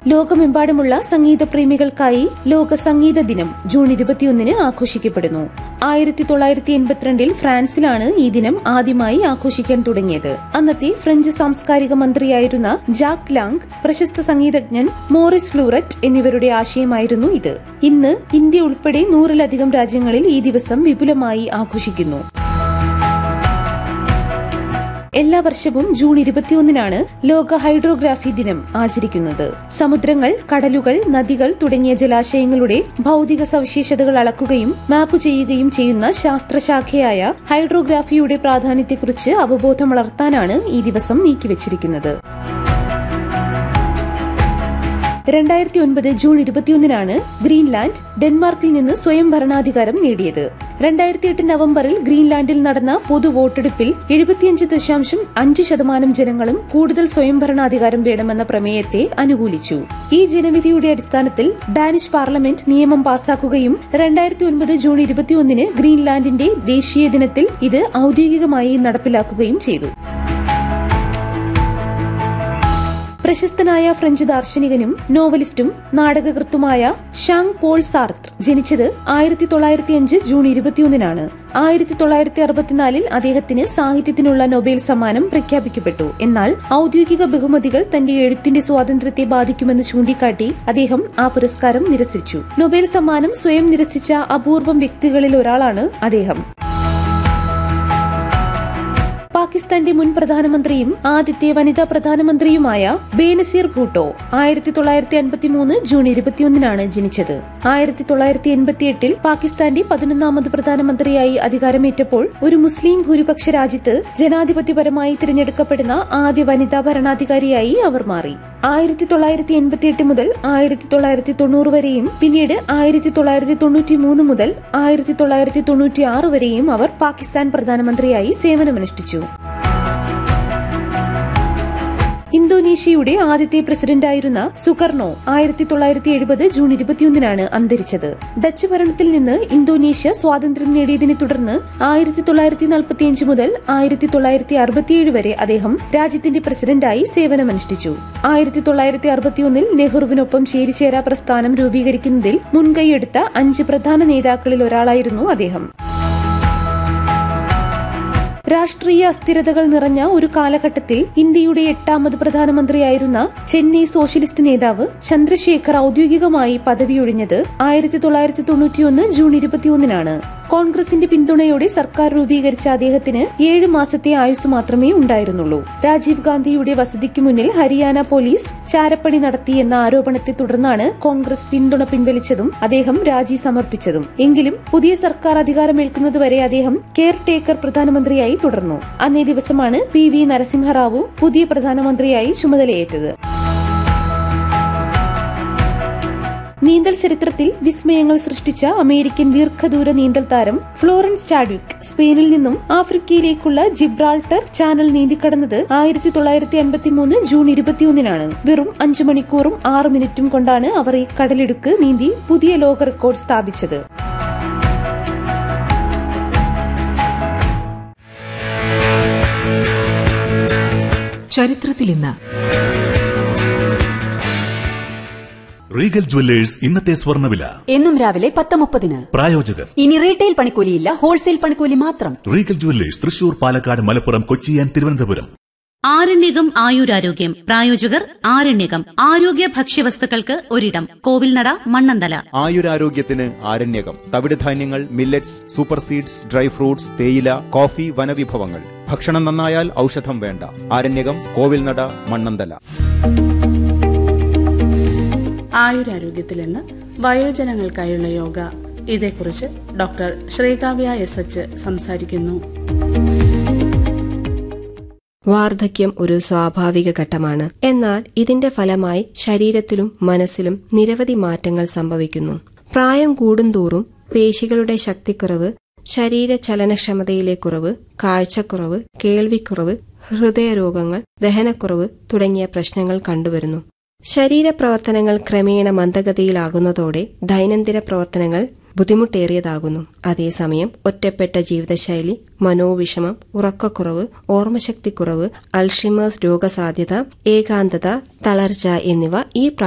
ലോകമെമ്പാടുമുള്ള സംഗീത പ്രേമികൾക്കായി ലോക സംഗീത ദിനം ജൂൺ ഇരുപത്തിയൊന്നിന് ആഘോഷിക്കപ്പെടുന്നു ആയിരത്തി തൊള്ളായിരത്തി എൺപത്തിരണ്ടിൽ ഫ്രാൻസിലാണ് ഈ ദിനം ആദ്യമായി ആഘോഷിക്കാൻ തുടങ്ങിയത് അന്നത്തെ ഫ്രഞ്ച് സാംസ്കാരിക മന്ത്രിയായിരുന്ന ജാക്ക് ലാങ് പ്രശസ്ത സംഗീതജ്ഞൻ മോറിസ് ഫ്ലൂററ്റ് എന്നിവരുടെ ആശയമായിരുന്നു ഇത് ഇന്ന് ഇന്ത്യ ഉൾപ്പെടെ നൂറിലധികം രാജ്യങ്ങളിൽ ഈ ദിവസം വിപുലമായി ആഘോഷിക്കുന്നു എല്ലാ വർഷവും ജൂൺ ഇരുപത്തിയൊന്നിനാണ് ലോക ഹൈഡ്രോഗ്രാഫി ദിനം ആചരിക്കുന്നത് സമുദ്രങ്ങൾ കടലുകൾ നദികൾ തുടങ്ങിയ ജലാശയങ്ങളുടെ ഭൗതിക സവിശേഷതകൾ അളക്കുകയും മാപ്പ് ചെയ്യുകയും ചെയ്യുന്ന ശാസ്ത്രശാഖയായ ഹൈഡ്രോഗ്രാഫിയുടെ പ്രാധാന്യത്തെക്കുറിച്ച് അവബോധം വളർത്താനാണ് ഈ ദിവസം നീക്കിവച്ചിരിക്കുന്നത് രണ്ടായിരത്തി ഒൻപത് ജൂൺ ഇരുപത്തിയൊന്നിനാണ് ഗ്രീൻലാൻഡ് ഡെൻമാർക്കിൽ നിന്ന് സ്വയം ഭരണാധികാരം നേടിയത് രണ്ടായിരത്തി എട്ട് നവംബറിൽ ഗ്രീൻലാൻഡിൽ നടന്ന പൊതു വോട്ടെടുപ്പിൽ എഴുപത്തിയഞ്ച് ദശാംശം അഞ്ച് ശതമാനം ജനങ്ങളും കൂടുതൽ സ്വയംഭരണാധികാരം വേണമെന്ന പ്രമേയത്തെ അനുകൂലിച്ചു ഈ ജനവിധിയുടെ അടിസ്ഥാനത്തിൽ ഡാനിഷ് പാർലമെന്റ് നിയമം പാസാക്കുകയും രണ്ടായിരത്തി ഒൻപത് ജൂൺ ഇരുപത്തിയൊന്നിന് ഗ്രീൻലാൻഡിന്റെ ദേശീയ ദിനത്തിൽ ഇത് ഔദ്യോഗികമായി നടപ്പിലാക്കുകയും ചെയ്തു പ്രശസ്തനായ ഫ്രഞ്ച് ദാർശനികനും നോവലിസ്റ്റും നാടകകൃത്തുമായ ഷാങ് പോൾ സാർത്ത് ജനിച്ചത് ആയിരത്തി തൊള്ളായിരത്തി അഞ്ച് ജൂൺ ഇരുപത്തിയൊന്നിനാണ് ആയിരത്തി തൊള്ളായിരത്തി അറുപത്തിനാലിൽ അദ്ദേഹത്തിന് സാഹിത്യത്തിനുള്ള നൊബേൽ സമ്മാനം പ്രഖ്യാപിക്കപ്പെട്ടു എന്നാൽ ഔദ്യോഗിക ബഹുമതികൾ തന്റെ എഴുത്തിന്റെ സ്വാതന്ത്ര്യത്തെ ബാധിക്കുമെന്ന് ചൂണ്ടിക്കാട്ടി അദ്ദേഹം ആ പുരസ്കാരം നിരസിച്ചു നൊബേൽ സമ്മാനം സ്വയം നിരസിച്ച അപൂർവം വ്യക്തികളിൽ ഒരാളാണ് അദ്ദേഹം പാകിസ്ഥാന്റെ മുൻ പ്രധാനമന്ത്രിയും ആദ്യത്തെ വനിതാ പ്രധാനമന്ത്രിയുമായ ബേനസീർ ഭൂട്ടോ ആയിരത്തി തൊള്ളായിരത്തി അൻപത്തി മൂന്ന് ജൂൺ ഇരുപത്തിയൊന്നിനാണ് ജനിച്ചത് ആയിരത്തി തൊള്ളായിരത്തി എൺപത്തിയെട്ടിൽ പാകിസ്ഥാന്റെ പതിനൊന്നാമത് പ്രധാനമന്ത്രിയായി അധികാരമേറ്റപ്പോൾ ഒരു മുസ്ലിം ഭൂരിപക്ഷ രാജ്യത്ത് ജനാധിപത്യപരമായി തിരഞ്ഞെടുക്കപ്പെടുന്ന ആദ്യ വനിതാ ഭരണാധികാരിയായി അവർ മാറി ആയിരത്തി തൊള്ളായിരത്തി എൺപത്തിയെട്ട് മുതൽ ആയിരത്തി തൊള്ളായിരത്തി തൊണ്ണൂറ് വരെയും പിന്നീട് ആയിരത്തി തൊള്ളായിരത്തി തൊണ്ണൂറ്റി മൂന്ന് മുതൽ ആയിരത്തി തൊള്ളായിരത്തി തൊണ്ണൂറ്റി ആറ് വരെയും അവർ പാകിസ്ഥാൻ പ്രധാനമന്ത്രിയായി സേവനമനുഷ്ഠിച്ചു ഇന്തോനേഷ്യയുടെ ആദ്യത്തെ പ്രസിഡന്റായിരുന്ന സുകർണോ ആയിരത്തി തൊള്ളായിരത്തി എഴുപത് ജൂൺ ഇരുപത്തിയൊന്നിനാണ് അന്തരിച്ചത് ഡച്ച് ഭരണത്തിൽ നിന്ന് ഇന്തോനേഷ്യ സ്വാതന്ത്ര്യം നേടിയതിനെ തുടർന്ന് ആയിരത്തി തൊള്ളായിരത്തി നാൽപ്പത്തിയഞ്ച് മുതൽ ആയിരത്തി തൊള്ളായിരത്തി അറുപത്തിയേഴ് വരെ അദ്ദേഹം രാജ്യത്തിന്റെ പ്രസിഡന്റായി സേവനമനുഷ്ഠിച്ചു ആയിരത്തി തൊള്ളായിരത്തി അറുപത്തിയൊന്നിൽ നെഹ്റുവിനൊപ്പം ചേരിചേരാ പ്രസ്ഥാനം രൂപീകരിക്കുന്നതിൽ മുൻകൈയെടുത്ത അഞ്ച് പ്രധാന നേതാക്കളിൽ ഒരാളായിരുന്നു അദ്ദേഹം രാഷ്ട്രീയ അസ്ഥിരതകൾ നിറഞ്ഞ ഒരു കാലഘട്ടത്തിൽ ഇന്ത്യയുടെ എട്ടാമത് പ്രധാനമന്ത്രിയായിരുന്ന ചെന്നൈ സോഷ്യലിസ്റ്റ് നേതാവ് ചന്ദ്രശേഖർ ഔദ്യോഗികമായി പദവിയൊഴിഞ്ഞത് ആയിരത്തി തൊള്ളായിരത്തി തൊണ്ണൂറ്റിയൊന്ന് ജൂൺ ഇരുപത്തിയൊന്നിനാണ് കോൺഗ്രസിന്റെ പിന്തുണയോടെ സർക്കാർ രൂപീകരിച്ച അദ്ദേഹത്തിന് ഏഴ് മാസത്തെ ആയുസ് മാത്രമേ ഉണ്ടായിരുന്നുള്ളൂ രാജീവ് ഗാന്ധിയുടെ വസതിക്ക് മുന്നിൽ ഹരിയാന പോലീസ് ചാരപ്പണി നടത്തിയെന്ന ആരോപണത്തെ തുടർന്നാണ് കോൺഗ്രസ് പിന്തുണ പിൻവലിച്ചതും അദ്ദേഹം രാജി സമർപ്പിച്ചതും എങ്കിലും പുതിയ സർക്കാർ അധികാരമേൽക്കുന്നതുവരെ അദ്ദേഹം കെയർ ടേക്കർ പ്രധാനമന്ത്രിയായി തുടർന്നു അന്നേ ദിവസമാണ് പി വി നരസിംഹറാവു പുതിയ പ്രധാനമന്ത്രിയായി ചുമതലയേറ്റത് നീന്തൽ ചരിത്രത്തിൽ വിസ്മയങ്ങൾ സൃഷ്ടിച്ച അമേരിക്കൻ ദീർഘദൂര നീന്തൽ താരം ഫ്ലോറൻസ് ചാഡ്വിക് സ്പെയിനിൽ നിന്നും ആഫ്രിക്കയിലേക്കുള്ള ജിബ്രാൾട്ടർ ചാനൽ നീന്തിക്കടന്നത് ആയിരത്തി തൊള്ളായിരത്തി അൻപത്തി മൂന്ന് ജൂൺ ഇരുപത്തിയൊന്നിനാണ് വെറും അഞ്ചു മണിക്കൂറും ആറ് മിനിറ്റും കൊണ്ടാണ് അവർ ഈ കടലിടുക്ക് നീന്തി പുതിയ ലോക റെക്കോർഡ് സ്ഥാപിച്ചത് ചരിത്രത്തിൽ ഇന്ന് റീഗൽ ജുവല്ലേഴ്സ് ഇന്നത്തെ സ്വർണ്ണവില എന്നും രാവിലെ പത്ത് മുപ്പതിന് പ്രായോജകർ ഇനി റീറ്റെയിൽ പണിക്കൂലിയില്ല ഹോൾസെയിൽ പണിക്കൂലി മാത്രം Regal Jewellers Thrissur Palakkad Malappuram Kochi and Thiruvananthapuram Aranyakam ആയുരാരോഗ്യം പ്രായോജകർ ആരണ്യകം ആരോഗ്യ ഭക്ഷ്യവസ്തുക്കൾക്ക് ഒരിടം കോവിൽനട മണ്ണന്തല ആയുരാരോഗ്യത്തിന് ആരണ്യകം തവിടുധാന്യങ്ങൾ millets super seeds dry fruits തേയില കോഫി വനവിഭവങ്ങൾ ഭക്ഷണം നന്നായാൽ ഔഷധം വേണ്ട ആരണ്യകം കോവിൽനട മണ്ണന്തല ആയുരാരോഗ്യത്തിൽ നിന്ന് വയോജനങ്ങൾക്കായുള്ള യോഗ ഇതേക്കുറിച്ച് ഡോക്ടർ ശ്രീകാവ്യ എസ് എച്ച് സംസാരിക്കുന്നു വാർദ്ധക്യം ഒരു സ്വാഭാവിക ഘട്ടമാണ് എന്നാൽ ഇതിന്റെ ഫലമായി ശരീരത്തിലും മനസ്സിലും നിരവധി മാറ്റങ്ങൾ സംഭവിക്കുന്നു പ്രായം കൂടുന്തോറും പേശികളുടെ ശക്തിക്കുറവ് ശരീര ചലനക്ഷമതയിലെ കുറവ് കാഴ്ചക്കുറവ് കേൾവിക്കുറവ് ഹൃദയരോഗങ്ങൾ ദഹനക്കുറവ് തുടങ്ങിയ പ്രശ്നങ്ങൾ കണ്ടുവരുന്നു ശരീരപ്രവർത്തനങ്ങൾ ക്രമേണ മന്ദഗതിയിലാകുന്നതോടെ ദൈനംദിന പ്രവർത്തനങ്ങൾ ബുദ്ധിമുട്ടേറിയതാകുന്നു അതേസമയം ഒറ്റപ്പെട്ട ജീവിതശൈലി മനോവിഷമം ഉറക്കക്കുറവ് ഓർമ്മശക്തിക്കുറവ് അൾഷിമേഴ്സ് രോഗസാധ്യത ഏകാന്തത തളർച്ച എന്നിവ ഈ